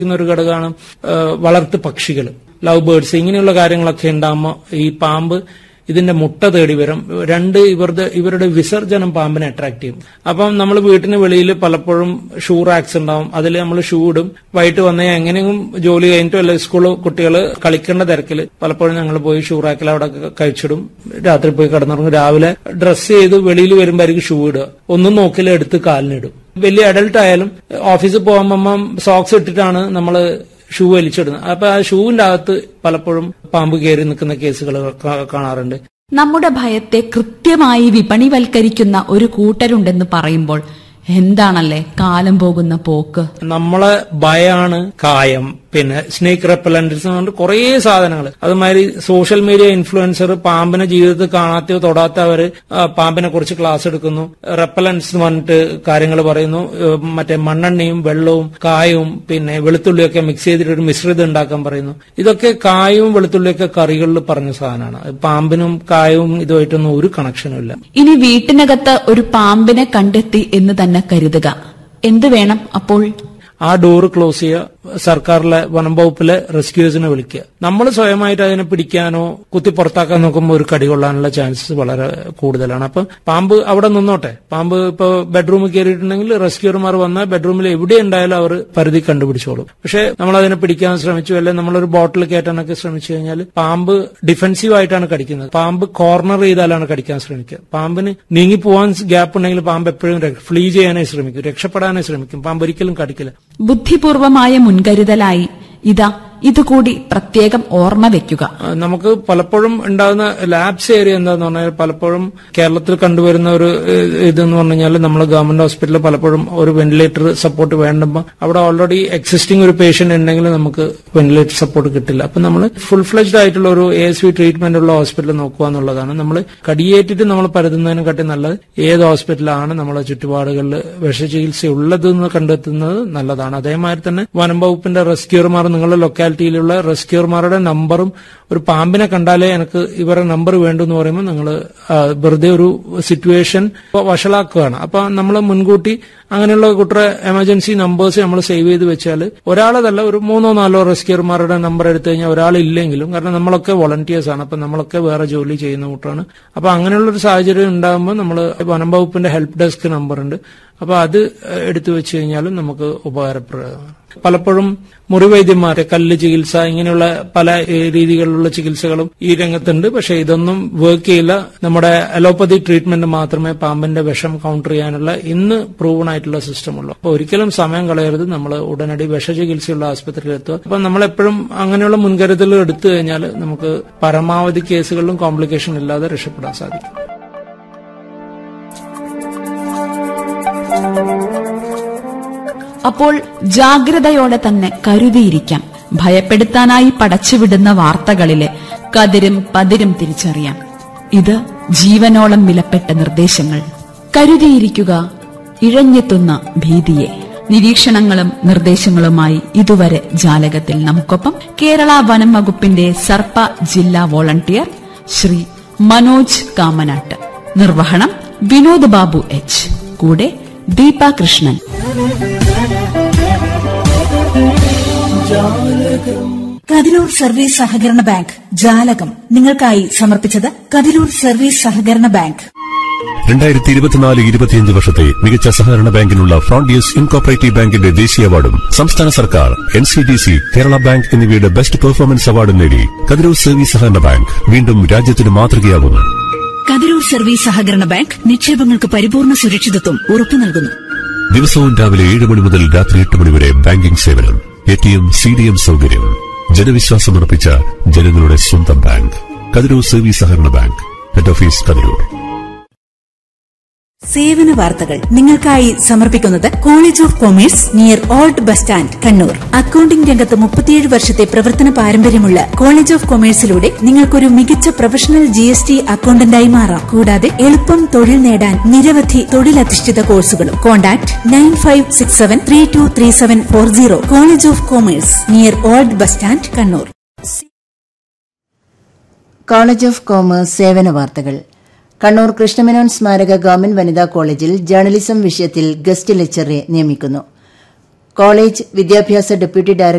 ുന്ന ഒരു ഘടകമാണ് ആ, വളർത്തു പക്ഷികൾ ലവ് ബേർഡ്സ് ഇങ്ങനെയുള്ള കാര്യങ്ങളൊക്കെ ഉണ്ടാകുമ്പോൾ ഈ പാമ്പ് ഇതിന്റെ മുട്ട തേടി വരും രണ്ട് ഇവരുടെ ഇവരുടെ വിസർജനം പാമ്പിനെ അട്രാക്ട് ചെയ്യും അപ്പം നമ്മൾ വീട്ടിന് വെളിയിൽ പലപ്പോഴും ഷൂ റാക്സ് ഉണ്ടാവും അതിൽ നമ്മൾ ഷൂ ഇടും വൈകിട്ട് വന്ന എങ്ങനെയും ജോലി കഴിഞ്ഞിട്ടോ അല്ലെങ്കിൽ സ്കൂൾ കുട്ടികൾ കളിക്കേണ്ട തിരക്കിൽ പലപ്പോഴും ഞങ്ങൾ പോയി ഷൂ റാക്കിൽ അവിടെ കഴിച്ചിടും രാത്രി പോയി കിടന്നുറങ്ങും രാവിലെ ഡ്രസ്സ് ചെയ്ത് വെളിയിൽ വരുമ്പോഴായിരിക്കും ഷൂ ഇടുക ഒന്നും നോക്കില്ല എടുത്ത് കാലിനിടും വലിയ അഡൽട്ട് ആയാലും ഓഫീസിൽ പോകുമ്പോൾ സോക്സ് ഇട്ടിട്ടാണ് നമ്മൾ ഷൂ വലിച്ചിടുന്നത് അപ്പൊ ആ ഷൂവിന്റെ അകത്ത് പലപ്പോഴും പാമ്പ് കയറി നിൽക്കുന്ന കേസുകൾ കാണാറുണ്ട് നമ്മുടെ ഭയത്തെ കൃത്യമായി വിപണിവൽക്കരിക്കുന്ന ഒരു കൂട്ടരുണ്ടെന്ന് പറയുമ്പോൾ എന്താണല്ലേ കാലം പോകുന്ന പോക്ക് നമ്മളെ ഭയാണ് കായം പിന്നെ സ്നേക്ക് റെപ്പലൻസ് കൊണ്ട് കുറേ സാധനങ്ങൾ അതുമാതിരി സോഷ്യൽ മീഡിയ ഇൻഫ്ലുവൻസർ പാമ്പിനെ ജീവിതത്തിൽ കാണാത്തയോ തൊടാത്തവര് ആ, പാമ്പിനെ കുറിച്ച് ക്ലാസ് എടുക്കുന്നു റെപ്പലൻസ് എന്ന് പറഞ്ഞിട്ട് കാര്യങ്ങൾ പറയുന്നു ഏഹ് മറ്റേ മണ്ണെണ്ണയും വെള്ളവും കായവും പിന്നെ വെളുത്തുള്ളിയൊക്കെ മിക്സ് ചെയ്തിട്ട് ഒരു മിശ്രിതം ഉണ്ടാക്കാൻ പറയുന്നു ഇതൊക്കെ കായവും വെളുത്തുള്ളിയൊക്കെ കറികളിൽ പറഞ്ഞ സാധനമാണ് പാമ്പിനും കായവും ഇതുമായിട്ടൊന്നും ഒരു കണക്ഷനും ഇല്ല ഇനി വീട്ടിനകത്ത് ഒരു പാമ്പിനെ കണ്ടെത്തി എന്ന് തന്നെ കരുതുക എന്ത് വേണം അപ്പോൾ ആ ഡോറ് ക്ലോസ് ചെയ്യുക സർക്കാരിലെ വനം വകുപ്പിലെ റെസ്ക്യൂസിനെ വിളിക്കുക നമ്മൾ സ്വയമായിട്ട് അതിനെ പിടിക്കാനോ കുത്തി പുറത്താക്കാൻ നോക്കുമ്പോൾ ഒരു കടി കൊള്ളാനുള്ള ചാൻസസ് വളരെ കൂടുതലാണ് അപ്പം പാമ്പ് അവിടെ നിന്നോട്ടെ പാമ്പ് ഇപ്പൊ ബെഡ്റൂമിൽ കയറിയിട്ടുണ്ടെങ്കിൽ റെസ്ക്യൂർമാർ വന്നാൽ ബെഡ്റൂമിൽ എവിടെ ഉണ്ടായാലും അവർ പരിധി കണ്ടുപിടിച്ചോളും പക്ഷെ നമ്മൾ അതിനെ പിടിക്കാൻ ശ്രമിച്ചു അല്ലെങ്കിൽ നമ്മളൊരു ബോട്ടിൽ കയറ്റാനൊക്കെ ശ്രമിച്ചു കഴിഞ്ഞാൽ പാമ്പ് ഡിഫെൻസീവ് ആയിട്ടാണ് കടിക്കുന്നത് പാമ്പ് കോർണർ ചെയ്താലാണ് കടിക്കാൻ ശ്രമിക്കുക പാമ്പിന് നീങ്ങി പോവാൻ ഗ്യാപ്പ് ഉണ്ടെങ്കിൽ പാമ്പ് എപ്പോഴും ഫ്ലീ ചെയ്യാനേ ശ്രമിക്കും രക്ഷപ്പെടാനേ ശ്രമിക്കും പാമ്പ് ഒരിക്കലും കടിക്കില്ല ബുദ്ധിപൂർവമായ മുൻകരുതലായി ഇതാ ഇതുകൂടി പ്രത്യേകം ഓർമ്മ വെക്കുക ആ, നമുക്ക് പലപ്പോഴും ഉണ്ടാകുന്ന ലാബ്സ് ഏരിയ എന്താന്ന് പറഞ്ഞാൽ പലപ്പോഴും കേരളത്തിൽ കണ്ടുവരുന്ന ഒരു ഏഹ്, ഇതെന്ന് പറഞ്ഞു കഴിഞ്ഞാൽ നമ്മൾ ഗവൺമെന്റ് ഹോസ്പിറ്റലിൽ പലപ്പോഴും ഒരു വെന്റിലേറ്റർ സപ്പോർട്ട് വേണ്ടുമ്പോൾ അവിടെ ഓൾറെഡി എക്സിസ്റ്റിംഗ് ഒരു പേഷ്യന്റ് ഉണ്ടെങ്കിൽ നമുക്ക് വെന്റിലേറ്റർ സപ്പോർട്ട് കിട്ടില്ല അപ്പൊ നമ്മൾ ഫുൾ ഫ്ലെജ്ഡ് ആയിട്ടുള്ള ഒരു എ എസ് വി ട്രീറ്റ്മെന്റ് ഉള്ള ഹോസ്പിറ്റൽ നോക്കുക എന്നുള്ളതാണ് നമ്മൾ കടിയേറ്റിട്ട് നമ്മൾ പരതുന്നതിനെക്കാട്ടി നല്ലത് ഏത് ഹോസ്പിറ്റലാണ് നമ്മളെ ചുറ്റുപാടുകളിൽ വിഷചികിത്സ ഉള്ളതെന്ന് കണ്ടെത്തുന്നത് നല്ലതാണ് അതേമാതിരി തന്നെ വനം വകുപ്പിന്റെ റെസ്ക്യൂർമാർ നിങ്ങളുടെ ലൊക്കാലിറ്റിയിലുള്ള റെസ്ക്യൂർമാരുടെ നമ്പറും ഒരു പാമ്പിനെ കണ്ടാലേ എനിക്ക് ഇവരുടെ നമ്പർ വേണ്ടു എന്ന് പറയുമ്പോൾ നിങ്ങൾ വെറുതെ ഒരു സിറ്റുവേഷൻ വഷളാക്കുകയാണ് അപ്പൊ നമ്മൾ മുൻകൂട്ടി അങ്ങനെയുള്ള കുട്ടറെ എമർജൻസി നമ്പേഴ്സ് നമ്മൾ സേവ് ചെയ്ത് വെച്ചാൽ ഒരാളതല്ല ഒരു മൂന്നോ നാലോ റെസ്ക്യൂർമാരുടെ നമ്പർ എടുത്തു കഴിഞ്ഞാൽ ഒരാളില്ലെങ്കിലും കാരണം നമ്മളൊക്കെ വോളണ്ടിയേഴ്സ് ആണ് അപ്പൊ നമ്മളൊക്കെ വേറെ ജോലി ചെയ്യുന്ന കൂട്ടാണ് അപ്പൊ അങ്ങനെയുള്ള ഒരു സാഹചര്യം ഉണ്ടാകുമ്പോൾ നമ്മൾ വനം വകുപ്പിന്റെ ഹെൽപ്പ് ഡെസ്ക് നമ്പർ ഉണ്ട് അപ്പൊ അത് എടുത്തു വെച്ച് കഴിഞ്ഞാലും നമുക്ക് ഉപകാരപ്രദമാണ് പലപ്പോഴും മുറിവൈദ്യന്മാരെ കല്ല് ചികിത്സ ഇങ്ങനെയുള്ള പല ഏഹ്, രീതികളിലുള്ള ചികിത്സകളും ഈ രംഗത്തുണ്ട് പക്ഷെ ഇതൊന്നും വർക്ക് ചെയ്യില്ല നമ്മുടെ അലോപ്പതി ട്രീറ്റ്മെന്റ് മാത്രമേ പാമ്പിന്റെ വിഷം കൗണ്ടർ ചെയ്യാനുള്ള ഇന്ന് പ്രൂവൺ ആയിട്ടുള്ള സിസ്റ്റം ഉള്ളൂ അപ്പൊ ഒരിക്കലും സമയം കളയരുത് നമ്മൾ ഉടനടി വിഷചികിത്സയുള്ള ആസ്പത്രിയിൽ എത്തുക അപ്പൊ നമ്മളെപ്പോഴും അങ്ങനെയുള്ള മുൻകരുതലുകൾ എടുത്തു കഴിഞ്ഞാൽ നമുക്ക് പരമാവധി കേസുകളിലും കോംപ്ലിക്കേഷൻ ഇല്ലാതെ രക്ഷപ്പെടാൻ സാധിക്കും അപ്പോൾ ജാഗ്രതയോടെ തന്നെ കരുതിയിരിക്കാം ഭയപ്പെടുത്താനായി പടച്ചുവിടുന്ന വാർത്തകളിലെ കതിരും പതിരും തിരിച്ചറിയാം ഇത് ജീവനോളം വിലപ്പെട്ട നിർദ്ദേശങ്ങൾ കരുതിയിരിക്കുക ഇഴഞ്ഞെത്തുന്ന ഭീതിയെ നിരീക്ഷണങ്ങളും നിർദ്ദേശങ്ങളുമായി ഇതുവരെ ജാലകത്തിൽ നമുക്കൊപ്പം കേരള വനം വകുപ്പിന്റെ സർപ്പ ജില്ലാ വോളണ്ടിയർ ശ്രീ മനോജ് കാമനാട്ട് നിർവഹണം വിനോദ് ബാബു എച്ച് കൂടെ ദീപ കൃഷ്ണൻ കതിരൂർ സർവീസ് സഹകരണ ബാങ്ക് ജാലകം നിങ്ങൾക്കായി സമർപ്പിച്ചത് കതിരൂർ സർവീസ് സഹകരണ ബാങ്ക് രണ്ടായിരത്തി ഇരുപത്തിനാല് ഇരുപത്തിയഞ്ച് വർഷത്തെ മികച്ച സഹകരണ ബാങ്കിനുള്ള ഫ്രോണ്ടിയസ് ഇൻകോപ്പറേറ്റീവ് ബാങ്കിന്റെ ദേശീയ അവാർഡും സംസ്ഥാന സർക്കാർ N C D C Kerala bank എന്നിവയുടെ ബെസ്റ്റ് പെർഫോമൻസ് അവാർഡും നേടി കതിരൂർ സർവീസ് സഹകരണ ബാങ്ക് വീണ്ടും രാജ്യത്തിന് മാതൃകയാകുന്നു കതിരൂർ സർവീസ് സഹകരണ ബാങ്ക് നിക്ഷേപങ്ങൾക്ക് പരിപൂർണ സുരക്ഷിതത്വം ഉറപ്പു നൽകുന്നു ദിവസവും രാവിലെ ഏഴ് മണി മുതൽ രാത്രി എട്ട് മണി വരെ ബാങ്കിംഗ് സേവനം A T M C D M സൗകര്യം ജനവിശ്വാസമർപ്പിച്ച ജനങ്ങളുടെ സ്വന്തം ബാങ്ക് കതിരൂർ സർവീസ് സഹകരണ ബാങ്ക് ഹെഡ് ഓഫീസ് കതിരൂർ സേവന വാർത്തകൾ നിങ്ങൾക്കായി സമർപ്പിക്കുന്നത് college of commerce near old bus stand Kannur accounting രംഗത്ത് മുപ്പത്തിയേഴ് വർഷത്തെ പ്രവർത്തന പാരമ്പര്യമുള്ള കോളേജ് ഓഫ് കൊമേഴ്സിലൂടെ നിങ്ങൾക്കൊരു മികച്ച പ്രൊഫഷണൽ ജി എസ് ടി അക്കൌണ്ടന്റായി മാറാം കൂടാതെ എളുപ്പം തൊഴിൽ നേടാൻ നിരവധി തൊഴിലധിഷ്ഠിത കോഴ്സുകളും contact nine five six seven three two three seven four zero college of commerce near old bus stand Kannur college of commerce സേവന വാർത്തകൾ കണ്ണൂർ കൃഷ്ണമേനോൻ സ്മാരക ഗവൺമെന്റ് വനിതാ കോളേജിൽ ജേർണലിസം വിഷയത്തിൽ ഗസ്റ്റ് ലെക്ചറെ നിയമിക്കുന്നു കോളേജ് വിദ്യാഭ്യാസ ഡെപ്യൂട്ടി ഡയറക്ടർ